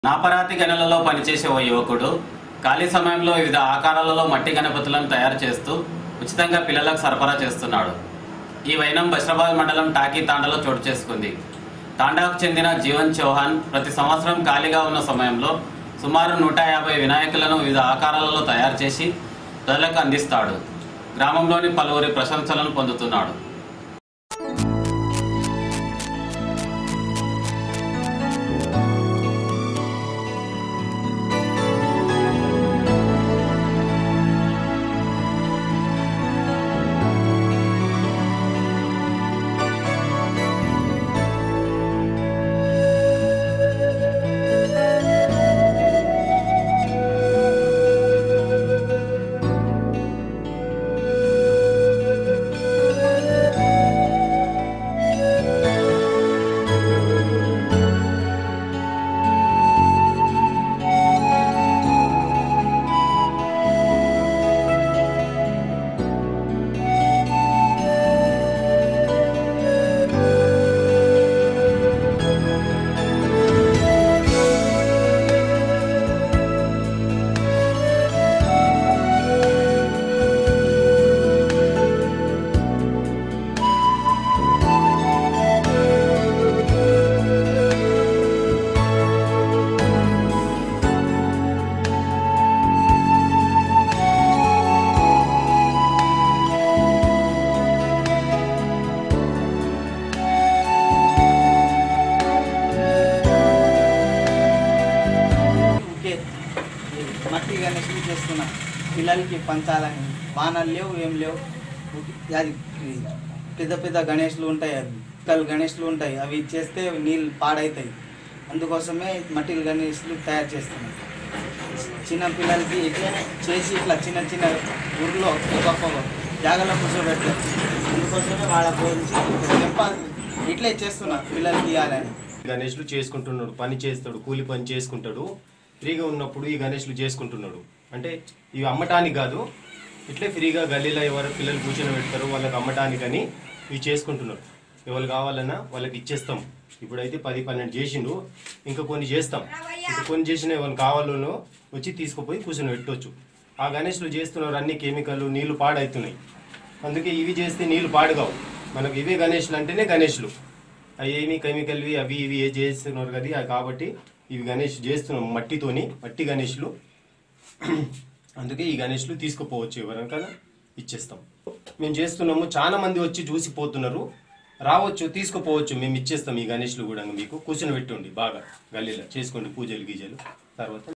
నాపరాతి గనులలో పనిచేసే ఓ యువకుడు ఖాళీ సమయంలో వివిధ ఆకారాలలో మట్టి గణపతులను తయారు చేస్తూ ఉచితంగా పిల్లలకు సరఫరా చేస్తున్నాడు ఈ వైనం బషరాబాద్ మండలం టాకీ తాండాలో చోటు చేసుకుంది తాండాకు చెందిన జీవన్ చౌహాన్ ప్రతి సంవత్సరం ఖాళీగా ఉన్న సమయంలో సుమారు నూట యాభై వినాయకులను వివిధ ఆకారాలలో తయారు చేసి ప్రజలకు అందిస్తాడు గ్రామంలోని పలువురి ప్రశంసలను పొందుతున్నాడు ఓకే మట్టి గణేష్ని చేస్తున్నా పిల్లలకి పంచాలని బాణాలు లేవు ఏం లేవు ఓకే, అది ఈ పెద్ద పెద్ద గణేష్లు ఉంటాయి అవి కల్ గణేష్లు ఉంటాయి అవి చేస్తే నీళ్ళు పాడవుతాయి అందుకోసమే మట్టి గణేష్లు తయారు చేస్తున్నాం చిన్న పిల్లలకి ఇట్లనే చేసి ఇట్లా చిన్న చిన్న ఊర్లో ఒక జాగలో కూర్చోబెట్టారు అందుకోసమే వాళ్ళ గురించి చెప్పాలి ఇట్లే చేస్తున్నా పిల్లలకి ఇవ్వాలని గణేష్లు చేసుకుంటున్నాడు పని చేస్తాడు కూలి పని చేసుకుంటాడు ఫ్రీగా ఉన్నప్పుడు ఈ గణేష్లు చేసుకుంటున్నాడు అంటే ఇవి అమ్మటానికి కాదు ఇట్లే ఫ్రీగా గల్లీలో ఎవరు పిల్లలు కూర్చొని పెడతారు వాళ్ళకి అమ్మటానికని ఇవి చేసుకుంటున్నారు ఎవరు కావాలన్నా వాళ్ళకి ఇచ్చేస్తాం ఇప్పుడైతే పది పన్నెండు చేసిండు ఇంకా కొన్ని చేస్తాం ఇంకా కొన్ని చేసిన ఎవరు కావాలనో వచ్చి తీసుకుపోయి కూర్చొని పెట్టవచ్చు ఆ గణేష్లు చేస్తున్నారు అన్ని కెమికల్ నీళ్లు పాడవుతున్నాయి అందుకే ఇవి చేస్తే నీళ్లు పాడుగావు మనకు ఇవే గణేష్లు అంటేనే గణేష్లు అవి ఏమి కెమికల్వి అవి ఇవి ఏ చేస్తున్నారు కదా అది కాబట్టి ఇవి గణేష్ చేస్తున్నాం మట్టితోని మట్టి గణేష్లు అందుకే ఈ గణేష్లు తీసుకుపోవచ్చు ఎవరికైనా ఇచ్చేస్తాం మేము చేస్తున్నాము చాలా మంది వచ్చి చూసి పోతున్నారు రావచ్చు తీసుకుపోవచ్చు మేము ఇచ్చేస్తాం ఈ గణేష్లు కూడా మీకు కూర్చొని పెట్టుండి బాగా గల్లీలో చేసుకోండి పూజలు గీజలు తర్వాత